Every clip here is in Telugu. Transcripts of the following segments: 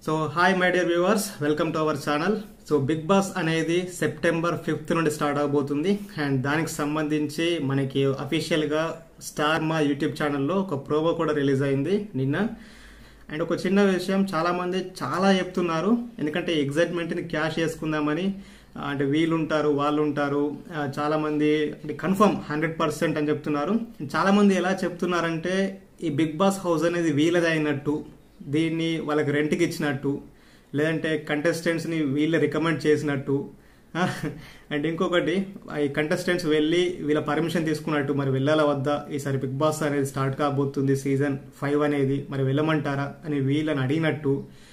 so hi my dear viewers welcome to our channel so Bigg Boss అనేది సెప్టెంబర్ ఫిఫ్త్ నుండి స్టార్ట్ అవబోతుంది అండ్ దానికి సంబంధించి మనకి అఫీషియల్ గా స్టార్ మా యూట్యూబ్ ఛానల్లో ఒక ప్రోమో కూడా రిలీజ్ అయింది నిన్న అండ్ ఒక చిన్న విషయం చాలా మంది చాలా చెప్తున్నారు ఎందుకంటే ఎగ్జైట్మెంట్ ని క్యాష్ చేసుకుందామని ఆ, అంటే వీళ్ళు ఉంటారు వాళ్ళు ఉంటారు ఆ, చాలా మంది అంటే కన్ఫర్మ్ హండ్రెడ్ పర్సెంట్ అని చెప్తున్నారు చాలా మంది ఎలా చెప్తున్నారంటే ఈ బిగ్ బాస్ హౌస్ అనేది వీళ్ళది అయినట్టు దీన్ని వాళ్ళకి రెంట్కి ఇచ్చినట్టు లేదంటే కంటెస్టెంట్స్ ని వీళ్ళే రికమెండ్ చేసినట్టు ఆ, అండ్ ఇంకొకటి ఈ కంటెస్టెంట్స్ వెళ్ళి వీళ్ళ పర్మిషన్ తీసుకున్నట్టు మరి వెళ్ళాలా వద్దా ఈసారి బిగ్ బాస్ అనేది స్టార్ట్ కాబోతుంది సీజన్ ఫైవ్ అనేది మరి వెళ్ళమంటారా అని వీళ్ళని అడిగినట్టు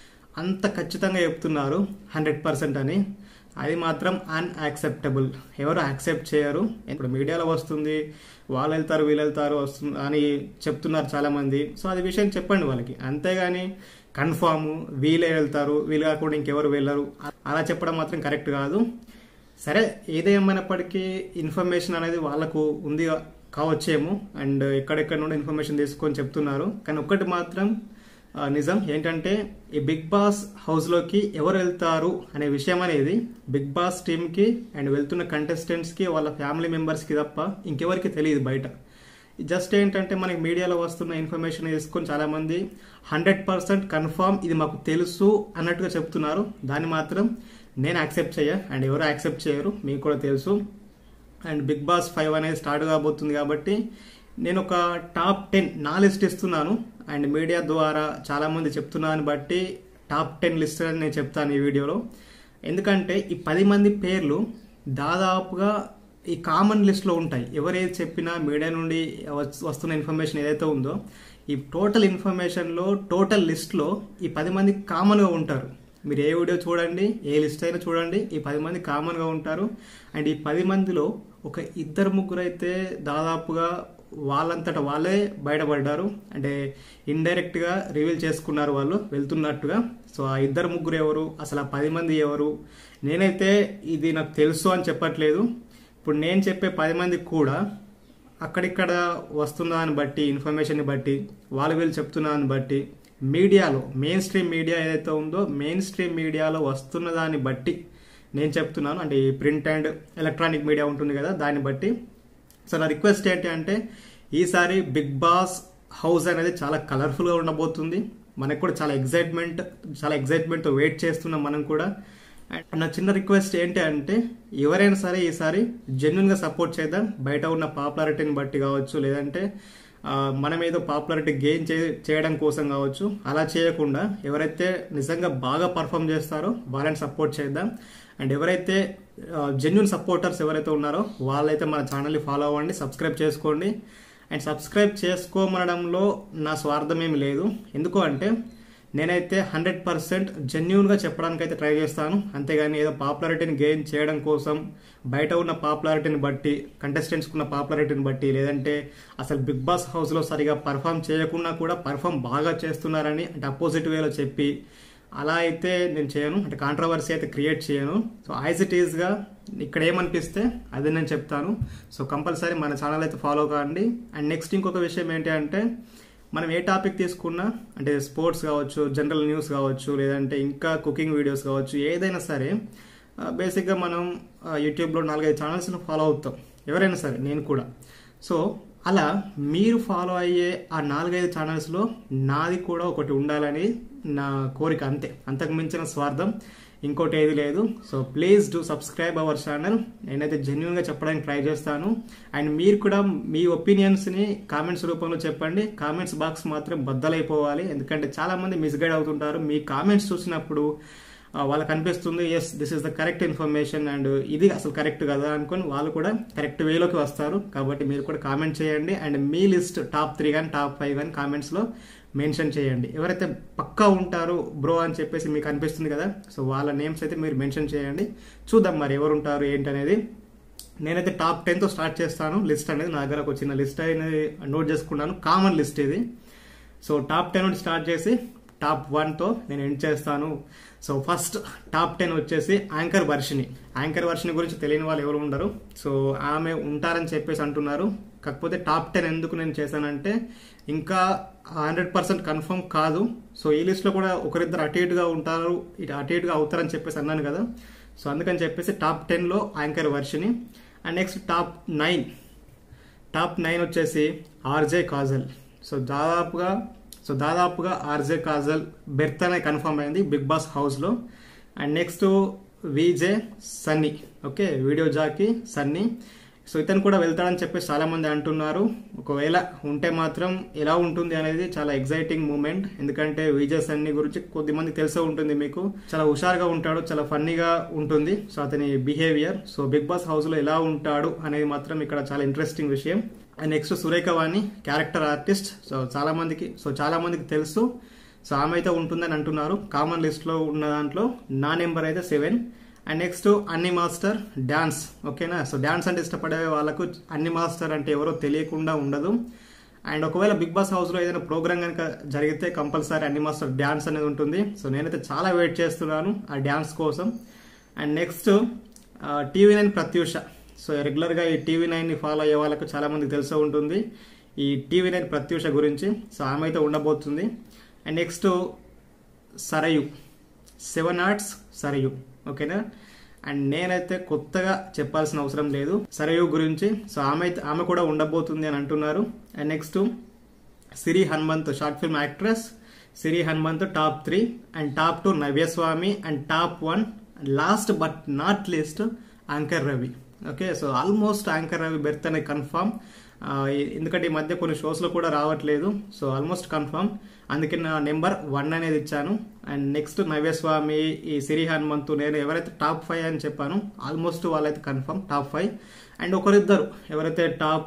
అంత ఖచ్చితంగా చెప్తున్నారు హండ్రెడ్ పర్సెంట్ అని అది మాత్రం అన్యాక్సెప్టబుల్ ఎవరు యాక్సెప్ట్ చేయరు ఇప్పుడు మీడియాలో వస్తుంది వాళ్ళు వెళ్తారు వీళ్ళు వెళ్తారు వస్తుంది అని చెప్తున్నారు చాలా మంది సో అది విషయం చెప్పండి వాళ్ళకి అంతేగాని కన్ఫామ్ వీళ్ళే వెళ్తారు వీళ్ళు కాకుండా ఇంకెవరు వెళ్ళరు అలా చెప్పడం మాత్రం కరెక్ట్ కాదు సరే ఏదేమైనప్పటికీ ఇన్ఫర్మేషన్ అనేది వాళ్ళకు ఉంది కావచ్చేమో అండ్ ఎక్కడెక్కడ నుండి ఇన్ఫర్మేషన్ తీసుకొని చెప్తున్నారు కానీ ఒక్కటి మాత్రం ఆ, నిజం ఏంటంటే ఈ బిగ్ బాస్ హౌస్ లోకి ఎవరు వెళ్తారు అనే విషయం అనేది బిగ్ బాస్ టీమ్ కి అండ్ వెళ్తున్న కంటెస్టెంట్స్ కి వాళ్ళ ఫ్యామిలీ మెంబర్స్ కి తప్ప ఇంకెవరికి తెలియదు బయట జస్ట్ ఏంటంటే మనకి మీడియాలో వస్తున్న ఇన్ఫర్మేషన్ తీసుకొని చాలా మంది హండ్రెడ్ పర్సెంట్ కన్ఫర్మ్ ఇది మాకు తెలుసు అన్నట్టుగా చెప్తున్నారు దాన్ని మాత్రం నేను యాక్సెప్ట్ చేయ అండ్ ఎవరు యాక్సెప్ట్ చేయరు మీకు కూడా తెలుసు అండ్ బిగ్ బాస్ ఫైవ్ అనేది స్టార్ట్ కాబోతుంది కాబట్టి నేను ఒక టాప్ టెన్ నా లిస్ట్ ఇస్తున్నాను అండ్ మీడియా ద్వారా చాలా మంది చెప్తున్నాను బట్టి టాప్ టెన్ లిస్ట్ అని నేను చెప్తాను ఈ వీడియోలో ఎందుకంటే ఈ పది మంది పేర్లు దాదాపుగా ఈ కామన్ లిస్ట్లో ఉంటాయి ఎవరేది చెప్పినా మీడియా నుండి వస్- వస్తున్న ఇన్ఫర్మేషన్ ఏదైతే ఉందో ఈ టోటల్ ఇన్ఫర్మేషన్లో టోటల్ లిస్ట్లో ఈ పది మంది కామన్గా ఉంటారు మీరు ఏ వీడియో చూడండి ఏ లిస్ట్ అయినా చూడండి ఈ పది మంది కామన్గా ఉంటారు అండ్ ఈ పది మందిలో ఒక ఇద్దరు ముగ్గురు అయితే దాదాపుగా వాళ్ళంతట వాళ్ళే బయటపడ్డారు అంటే ఇండైరెక్ట్ గా రివీల్ చేసుకున్నారు వాళ్ళు వెళ్తున్నట్టుగా సో ఆ ఇద్దరు ముగ్గురు ఎవరు అసలు ఆ పది మంది ఎవరు నేనైతే ఇది నాకు తెలుసు అని చెప్పట్లేదు ఇప్పుడు నేను చెప్పే పది మంది కూడా అక్కడిక్కడ వస్తున్న దాన్ని బట్టి ఇన్ఫర్మేషన్ బట్టి వాళ్ళు వీళ్ళు చెప్తున్న దాన్ని బట్టి మీడియాలో మెయిన్ స్ట్రీమ్ మీడియా ఏదైతే ఉందో మెయిన్ స్ట్రీమ్ మీడియాలో వస్తున్న దాన్ని బట్టి నేను చెప్తున్నాను అంటే ఈ ప్రింట్ అండ్ ఎలక్ట్రానిక్ మీడియా ఉంటుంది కదా దాన్ని బట్టి సో నా రిక్వెస్ట్ ఏంటి అంటే ఈసారి బిగ్ బాస్ హౌస్ అనేది చాలా కలర్ఫుల్ గా ఉండబోతుంది మనకు కూడా చాలా ఎగ్జైట్మెంట్ చాలా ఎగ్జైట్మెంట్ తో వెయిట్ చేస్తున్నాం మనం కూడా అండ్ నా చిన్న రిక్వెస్ట్ ఏంటి అంటే ఎవరైనా సరే ఈసారి జెన్యున్ గా సపోర్ట్ చేద్దాం బయట ఉన్న పాపులారిటీని బట్టి కావచ్చు లేదంటే ఆ, మనం ఏదో పాపులారిటీ గెయిన్ చేయడం కోసం కావచ్చు అలా చేయకుండా ఎవరైతే నిజంగా బాగా పర్ఫామ్ చేస్తారో వాళ్ళని సపోర్ట్ చేద్దాం అండ్ ఎవరైతే జెన్యున్ సపోర్టర్స్ ఎవరైతే ఉన్నారో వాళ్ళైతే మన ఛానల్ని ఫాలో అవ్వండి సబ్స్క్రైబ్ చేసుకోండి అండ్ సబ్స్క్రైబ్ చేసుకోమనడంలో నా స్వార్థం ఏమి లేదు ఎందుకు అంటే నేనైతే హండ్రెడ్ పర్సెంట్ జెన్యున్గా చెప్పడానికి అయితే ట్రై చేస్తాను అంతేగాని ఏదో పాపులారిటీని గెయిన్ చేయడం కోసం బయట ఉన్న పాపులారిటీని బట్టి కంటెస్టెంట్స్ ఉన్న పాపులారిటీని బట్టి లేదంటే అసలు బిగ్ బాస్ హౌస్లో సరిగా పర్ఫామ్ చేయకుండా కూడా పర్ఫామ్ బాగా చేస్తున్నారని అంటే అపోజిట్ వేలో చెప్పి అలా అయితే నేను చేయను అంటే కాంట్రవర్సీ అయితే క్రియేట్ చేయను సో యాజ్ ఇట్ ఈస్గా ఇక్కడ ఏమనిపిస్తే అదే నేను చెప్తాను సో కంపల్సరీ మన ఛానల్ అయితే ఫాలో కావండి అండ్ నెక్స్ట్ ఇంకొక విషయం ఏంటి అంటే మనం ఏ టాపిక్ తీసుకున్నా అంటే స్పోర్ట్స్ కావచ్చు జనరల్ న్యూస్ కావచ్చు లేదంటే ఇంకా కుకింగ్ వీడియోస్ కావచ్చు ఏదైనా సరే బేసిక్గా మనం ఆ, యూట్యూబ్లో నాలుగైదు ఛానల్స్ని ఫాలో అవుతాం ఎవరైనా సరే నేను కూడా సో అలా మీరు ఫాలో అయ్యే ఆ నాలుగైదు ఛానల్స్లో నాది కూడా ఒకటి ఉండాలని నా కోరిక అంతే అంతకు మించిన స్వార్థం ఇంకోటి ఏది లేదు so please do subscribe our channel నేనైతే జెన్యున్గా చెప్పడానికి ట్రై చేస్తాను అండ్ మీరు కూడా మీ ఒపీనియన్స్ని కామెంట్స్ రూపంలో చెప్పండి కామెంట్స్ బాక్స్ మాత్రం బద్దలైపోవాలి ఎందుకంటే చాలా మంది మిస్గైడ్ అవుతుంటారు మీ కామెంట్స్ చూసినప్పుడు ఆ, వాళ్ళకి అనిపిస్తుంది yes this is the correct information and ఇది అసలు కరెక్ట్ కదా అనుకొని వాళ్ళు కూడా కరెక్ట్ వేలోకి వస్తారు కాబట్టి మీరు కూడా కామెంట్ చేయండి అండ్ మీ లిస్ట్ టాప్ త్రీ కానీ టాప్ ఫైవ్ కానీ కామెంట్స్లో మెన్షన్ చేయండి ఎవరైతే పక్కా ఉంటారో బ్రో అని చెప్పేసి మీకు అనిపిస్తుంది కదా సో వాళ్ళ నేమ్స్ అయితే మీరు మెన్షన్ చేయండి చూద్దాం మరి ఎవరు ఉంటారు ఏంటనేది నేనైతే టాప్ టెన్తో స్టార్ట్ చేస్తాను లిస్ట్ అనేది నా దగ్గర ఒక చిన్న లిస్ట్ అనేది నోట్ చేసుకున్నాను కామన్ లిస్ట్ ఇది సో టాప్ టెన్ నుండి స్టార్ట్ చేసి టాప్ వన్తో నేను ఎండ్ చేస్తాను సో ఫస్ట్ టాప్ టెన్ వచ్చేసి యాంకర్ వర్షిని యాంకర్ వర్షిని గురించి తెలియని వాళ్ళు ఎవరు ఉండరు సో ఆమె ఉంటారని చెప్పేసి అంటున్నారు కాకపోతే టాప్ టెన్ ఎందుకు నేను చేశానంటే ఇంకా హండ్రెడ్ పర్సెంట్ కన్ఫర్మ్ కాదు సో ఈ లిస్ట్లో కూడా ఒకరిద్దరు అటు ఇటుగా ఉంటారు ఇటు అటు ఇటుగా అవుతారని చెప్పేసి అన్నాను కదా సో అందుకని చెప్పేసి టాప్ టెన్లో anchor Varshini and next top nine top nine వచ్చేసి ఆర్జే కాజల్ సో దాదాపుగా సో దాదాపుగా ఆర్జే కాజల్ బెర్త్ అనే కన్ఫర్మ్ అయింది బిగ్ బాస్ హౌస్లో and next VJ Sunny okay video jockey Sunny so ఇతను కూడా వెళ్తాడని చెప్పేసి చాలా మంది అంటున్నారు ఒకవేళ ఉంటే మాత్రం ఎలా ఉంటుంది అనేది చాలా ఎగ్జైటింగ్ మూమెంట్ ఎందుకంటే విజయ్ సన్నీ గురించి కొద్ది మంది తెలిసే ఉంటుంది మీకు చాలా హుషారుగా ఉంటాడు చాలా ఫన్నీగా ఉంటుంది సో అతని behaviour so Bigg Boss house లో ఎలా ఉంటాడు అనేది మాత్రం ఇక్కడ చాలా ఇంట్రెస్టింగ్ విషయం and next Surekha Vani character artist so చాలా మందికి సో చాలా మందికి తెలుసు సో ఆమె అయితే ఉంటుందని అంటున్నారు కామన్ లిస్ట్ లో ఉన్న దాంట్లో నా నెంబర్ అయితే seven and next Aani master dance ఓకేనా సో డాన్స్ అంటే ఇష్టపడే వాళ్ళకు అన్ని మాస్టర్ అంటే ఎవరో తెలియకుండా ఉండదు అండ్ ఒకవేళ బిగ్ బాస్ హౌస్లో ఏదైనా ప్రోగ్రామ్ కనుక జరిగితే కంపల్సరీ అన్ని మాస్టర్ డ్యాన్స్ అనేది ఉంటుంది సో నేనైతే చాలా వెయిట్ చేస్తున్నాను ఆ డ్యాన్స్ కోసం and next TV nine Pratyusha so రెగ్యులర్గా ఈ టీవీ నైన్ని ఫాలో అయ్యే వాళ్ళకు చాలా మందికి తెలిసే ఉంటుంది ఈ టీవీ నైన్ ప్రత్యూష గురించి సో ఆమె అయితే ఉండబోతుంది and next Sarayu seven arts Sarayu ఓకేనా అండ్ నేనైతే కొత్తగా చెప్పాల్సిన అవసరం లేదు సరయు గురించి సో ఆమె అయితే ఆమె కూడా ఉండబోతుంది అని అంటున్నారు and next Siri Hanumanth short film actress Siri Hanumanth top three and top two Navyaswamy and top one last but not least anchor Ravi okay so almost anchor Ravi berth అనేది కన్ఫామ్ ఎందుకంటే ఈ మధ్య కొన్ని షోస్లో కూడా రావట్లేదు సో ఆల్మోస్ట్ కన్ఫామ్ అందుకే నా నెంబర్ వన్ అనేది ఇచ్చాను అండ్ నెక్స్ట్ నవ్యస్వామి ఈ సిరి హనుమంతు నేను ఎవరైతే టాప్ ఫైవ్ అని చెప్పాను ఆల్మోస్ట్ వాళ్ళైతే కన్ఫామ్ టాప్ ఫైవ్ అండ్ ఒకరిద్దరు ఎవరైతే టాప్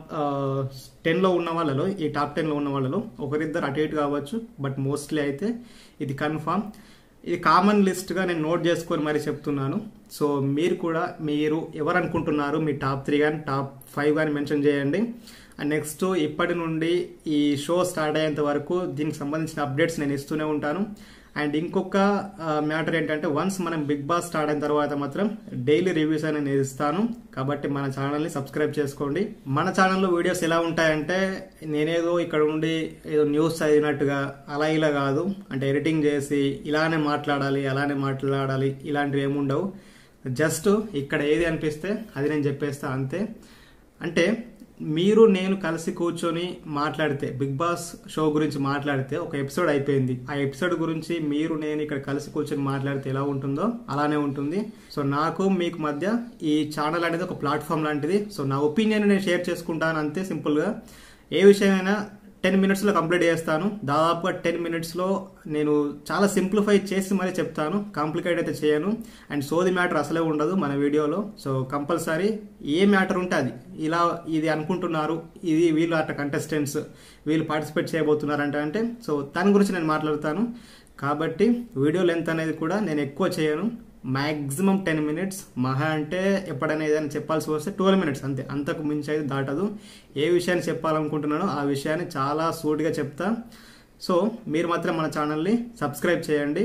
టెన్లో ఉన్న వాళ్ళలో ఈ టాప్ టెన్లో ఉన్న వాళ్ళలో ఒకరిద్దరు అటు ఇటు కావచ్చు బట్ మోస్ట్లీ అయితే ఇది కన్ఫామ్ ఇది కామన్ లిస్ట్గా నేను నోట్ చేసుకొని మరి చెప్తున్నాను సో మీరు కూడా మీరు ఎవరు అనుకుంటున్నారు మీ టాప్ త్రీ కానీ టాప్ ఫైవ్ కానీ మెన్షన్ చేయండి అండ్ నెక్స్ట్ ఇప్పటి నుండి ఈ షో స్టార్ట్ అయ్యేంత వరకు దీనికి సంబంధించిన అప్డేట్స్ నేను ఇస్తూనే ఉంటాను అండ్ ఇంకొక మ్యాటర్ ఏంటంటే వన్స్ మనం బిగ్ బాస్ స్టార్ట్ అయిన తర్వాత మాత్రం డైలీ రివ్యూస్ అని నేను ఇస్తాను కాబట్టి మన ఛానల్ని సబ్స్క్రైబ్ చేసుకోండి మన ఛానల్లో వీడియోస్ ఎలా ఉంటాయంటే నేనేదో ఇక్కడ ఉండి ఏదో న్యూస్ చదివినట్టుగా అలా ఇలా కాదు అంటే ఎడిటింగ్ చేసి ఇలానే మాట్లాడాలి అలానే మాట్లాడాలి ఇలాంటివి ఏముండవు జస్ట్ ఇక్కడ ఏది అనిపిస్తే అది నేను చెప్పేస్తా అంతే అంటే మీరు నేను కలిసి కూర్చొని మాట్లాడితే బిగ్ బాస్ షో గురించి మాట్లాడితే ఒక ఎపిసోడ్ అయిపోయింది ఆ ఎపిసోడ్ గురించి మీరు నేను ఇక్కడ కలిసి కూర్చొని మాట్లాడితే ఎలా ఉంటుందో అలానే ఉంటుంది సో నాకు మీకు మధ్య ఈ ఛానల్ అనేది ఒక ప్లాట్ఫామ్ లాంటిది సో నా ఒపీనియన్ నేను షేర్ చేసుకుంటాను అంతే సింపుల్గా ఏ విషయమైనా టెన్ మినిట్స్లో కంప్లీట్ చేస్తాను దాదాపుగా టెన్ మినిట్స్లో నేను చాలా సింప్లిఫై చేసి మరీ చెప్తాను కాంప్లికేట్ అయితే చేయను అండ్ సోది మ్యాటర్ అసలే ఉండదు మన వీడియోలో సో కంపల్సరీ ఏ మ్యాటర్ ఉంటే అది ఇలా ఇది అనుకుంటున్నారు ఇది వీళ్ళు అట్లా కంటెస్టెంట్స్ వీళ్ళు పార్టిసిపేట్ చేయబోతున్నారు అంటే అంటే సో దాని గురించి నేను మాట్లాడతాను కాబట్టి వీడియో లెంత్ అనేది కూడా నేను ఎక్కువ చేయను మ్యాక్సిమం టెన్ మినిట్స్ మహా అంటే ఎప్పుడైనా ఏదైనా చెప్పాల్సి వస్తే ట్వెల్వ్ మినిట్స్ అంతే అంతకు మించి అయితే దాటదు ఏ విషయాన్ని చెప్పాలనుకుంటున్నానో ఆ విషయాన్ని చాలా సూటిగా చెప్తా సో మీరు మాత్రం మన ఛానల్ని సబ్స్క్రైబ్ చేయండి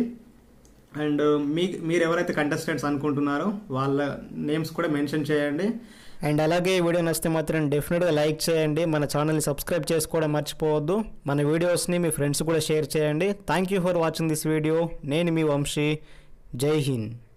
అండ్ మీ మీరు ఎవరైతే కంటెస్టెంట్స్ అనుకుంటున్నారో వాళ్ళ నేమ్స్ కూడా మెన్షన్ చేయండి అండ్ అలాగే ఈ వీడియో నచ్చితే మాత్రం డెఫినెట్గా లైక్ చేయండి మన ఛానల్ని సబ్స్క్రైబ్ చేసుకోవడం మర్చిపోవద్దు మన వీడియోస్ని మీ ఫ్రెండ్స్ కూడా షేర్ చేయండి thank you for watching this video నేను మీ వంశీ జై హింద్